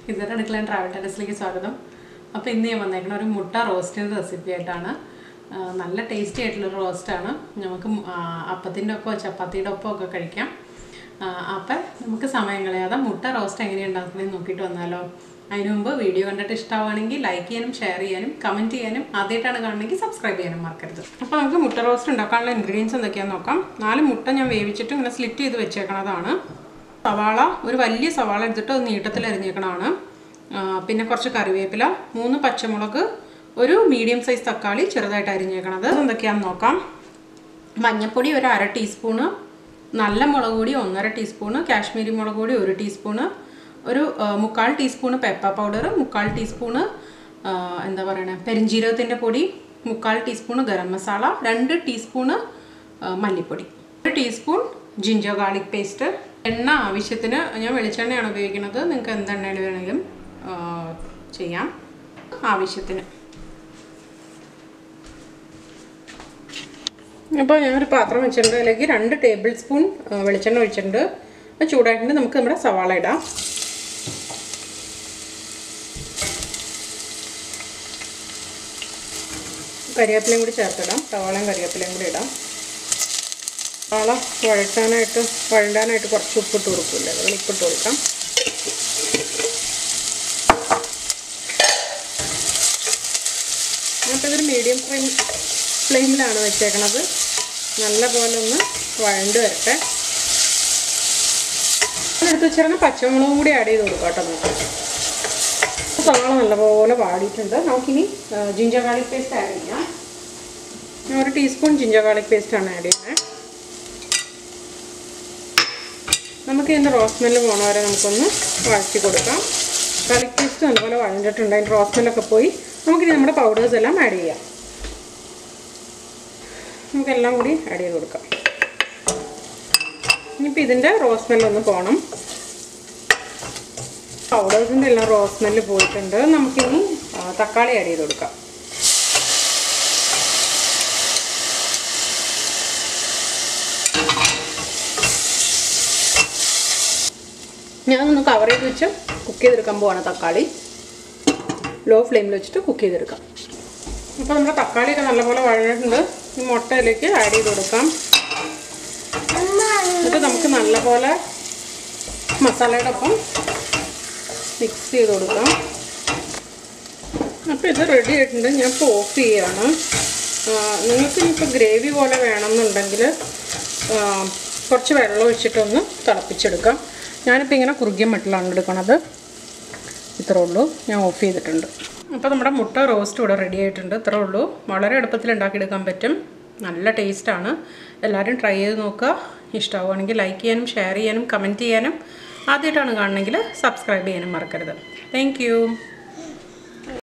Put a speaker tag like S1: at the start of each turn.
S1: ഇതൊരു അടുക്കള ട്രാവൽ ടെറസിലേക്ക് സ്വാഗതം അപ്പോൾ ഇന്ന് ഞാൻ വന്നേക്കണ ഒരു മുട്ട റോസ്റ്റിൻ്റെ റെസിപ്പി ആയിട്ടാണ് ആ, നല്ല ടേസ്റ്റി ആയിട്ടുള്ളൊരു റോസ്റ്റാണ് നമുക്ക് മു- ആ, അപ്പത്തിൻ്റെ ഒപ്പമോ ചപ്പാത്തിയുടെ ഒപ്പമോ ഒക്കെ കഴിക്കാം ആ, അപ്പം നമുക്ക് സമയം കളയാതെ മുട്ട റോസ്റ്റ് എങ്ങനെയാണ് ഉണ്ടാക്കുന്നത് നോക്കിയിട്ട് വന്നാലോ അതിന് മുമ്പ് വീഡിയോ കണ്ടിട്ട് ഇഷ്ടമാണെങ്കിൽ ലൈക്ക് ചെയ്യാനും ഷെയർ ചെയ്യാനും കമൻറ്റ് ചെയ്യാനും ആദ്യമായിട്ടാണ് കാണണമെങ്കിൽ സബ്സ്ക്രൈബ് ചെയ്യാനും മറക്കരുത് അപ്പോൾ നമുക്ക് മുട്ട റോസ്റ്റ് ഉണ്ടാക്കാനുള്ള ഇൻഗ്രീഡിയൻസ് എന്തൊക്കെയാണെന്ന് നോക്കാം നാല് മുട്ട ഞാൻ വേവിച്ചിട്ട് ഇങ്ങനെ സ്ലിറ്റ് ചെയ്ത് വെച്ചേക്കണതാണ് സവാള ഒരു വലിയ സവാള എടുത്തിട്ട് അത് നീട്ടത്തിൽ അരിഞ്ഞേക്കണതാണ് ആ, പിന്നെ കുറച്ച് കറിവേപ്പില മൂന്ന് പച്ചമുളക് ഒരു മീഡിയം സൈസ് തക്കാളി ചെറുതായിട്ട് അരിഞ്ഞേക്കണത് എന്തൊക്കെയാണെന്ന് നോക്കാം മഞ്ഞൾപ്പൊടി ഒരു അര ടീസ്പൂണ് നല്ല മുളക് പൊടി ഒന്നര ടീസ്പൂണ് കാശ്മീരി മുളക് പൊടി ഒരു ടീസ്പൂണ് ഒരു ആ, മുക്കാൽ ടീസ്പൂണ് പെപ്പർ പൗഡർ മുക്കാൽ ടീസ്പൂണ് ആ, എന്താ പറയണേ പെരിഞ്ജീരകത്തിൻ്റെ പൊടി മുക്കാൽ ടീസ്പൂണ് ഗരം മസാല രണ്ട് ടീസ്പൂണ് ആ, മല്ലിപ്പൊടി ഒരു ടീസ്പൂൺ ജിഞ്ചർ ഗാർലിക് പേസ്റ്റ് എണ്ണ ആവശ്യത്തിന് ഞാൻ വെളിച്ചെണ്ണയാണ് ഉപയോഗിക്കുന്നത് നിങ്ങൾക്ക് എന്ത് എണ്ണയിൽ വേണമെങ്കിലും ആ, ചെയ്യാം ആവശ്യത്തിന് അപ്പോൾ ഞാനൊരു പാത്രം വെച്ചിട്ടുണ്ട് അതിലേക്ക് രണ്ട് ടേബിൾ സ്പൂൺ ആ, വെളിച്ചെണ്ണ ഒഴിച്ചിട്ടുണ്ട് അത് ചൂടായിട്ടുണ്ട് നമുക്ക് നമ്മുടെ സവാള ഇടാം കരിവേപ്പിലയും കൂടി ചേർത്തിടാം സവാളയും കരിവേപ്പിലയും കൂടി ഇടാം സവാള വഴറ്റാനായിട്ട് വഴണ്ടാനായിട്ട് കുറച്ച് ഉപ്പിട്ട് കൊടുക്കില്ല അതുപോലെ ഉപ്പിട്ട് കൊടുക്കാം അപ്പോൾ ഇതൊരു മീഡിയം ഫ്ലെയിം ഫ്ലെയിമിലാണ് വെച്ചേക്കണത് നല്ല പോലെ ഒന്ന് വഴണ്ട് വരട്ടെ എടുത്ത് വെച്ചിരുന്ന പച്ചമുളകും കൂടി ആഡ് ചെയ്ത് കൊടുക്കാം കേട്ടോ നമുക്ക് സവാള നല്ലപോലെ വാടിയിട്ടുണ്ട് നമുക്കിനി ജിഞ്ചർ ഗാർലിക് പേസ്റ്റ് ആഡ് ചെയ്യാം ഞാൻ ഒരു ടീസ്പൂൺ ജിഞ്ചർ ഗാർലിക് പേസ്റ്റാണ് ആഡ് ചെയ്യുന്നത് നമുക്ക് ഇതിൻ്റെ റോസ് സ്മെല്ല് പോണ വരെ നമുക്കൊന്ന് വഴറ്റി കൊടുക്കാം ഗാർലിക് പേസ്റ്റ് നല്ലപോലെ വഴഞ്ഞിട്ടുണ്ട് അതിൻ്റെ റോസ് സ്മെല്ലൊക്കെ പോയി നമുക്കിനി നമ്മുടെ പൗഡേഴ്സ് എല്ലാം ആഡ് ചെയ്യാം നമുക്കെല്ലാം കൂടി ആഡ് ചെയ്ത് കൊടുക്കാം ഇനിയിപ്പോൾ ഇതിൻ്റെ റോസ് സ്മെല്ലൊന്ന് പോകണം പൗഡേഴ്സിൻ്റെ എല്ലാം റോസ് സ്മെല്ല് പോയിട്ടുണ്ട് നമുക്കിനി ആ, തക്കാളി ആഡ് ചെയ്ത് കൊടുക്കാം ഞാനൊന്ന് കവർ ചെയ്ത് വെച്ച് കുക്ക് ചെയ്തെടുക്കാൻ പോവാണ് തക്കാളി ലോ ഫ്ലെയിമിൽ വെച്ചിട്ട് കുക്ക് ചെയ്തെടുക്കാം അപ്പോൾ നമ്മുടെ തക്കാളിയൊക്കെ നല്ലപോലെ വഴഞ്ഞിട്ടുണ്ട് ഈ മുട്ടയിലേക്ക് ആഡ് ചെയ്ത് കൊടുക്കാം എന്നിട്ട് നമുക്ക് നല്ലപോലെ മസാലയുടെ ഒപ്പം മിക്സ് ചെയ്ത് കൊടുക്കാം അപ്പോൾ ഇത് റെഡി ആയിട്ടുണ്ട് ഞാൻ ഇപ്പോൾ ഓഫ് ചെയ്യാണ് ആ, നിങ്ങൾക്ക് ഇനിയിപ്പോൾ ഗ്രേവി പോലെ വേണമെന്നുണ്ടെങ്കിൽ ആ, കുറച്ച് വെള്ളം ഒഴിച്ചിട്ടൊന്ന് തിളപ്പിച്ചെടുക്കാം ഞാനിപ്പോൾ ഇങ്ങനെ കുറുകിയ മട്ടിലാണ് എടുക്കണത് ഇത്രേ ഉള്ളൂ ഞാൻ ഓഫ് ചെയ്തിട്ടുണ്ട് അപ്പോൾ നമ്മുടെ മുട്ട റോസ്റ്റ് ഇവിടെ റെഡി ആയിട്ടുണ്ട് ഇത്രേ ഉള്ളൂ വളരെ എളുപ്പത്തിൽ ഉണ്ടാക്കിയെടുക്കാൻ പറ്റും നല്ല ടേസ്റ്റാണ് എല്ലാവരും ട്രൈ ചെയ്ത് നോക്കുക ഇഷ്ടമാവുകയാണെങ്കിൽ ലൈക്ക് ചെയ്യാനും ഷെയർ ചെയ്യാനും കമൻറ്റ് ചെയ്യാനും ആദ്യമായിട്ടാണ് കാണണമെങ്കിൽ സബ്സ്ക്രൈബ് ചെയ്യാനും മറക്കരുത് താങ്ക്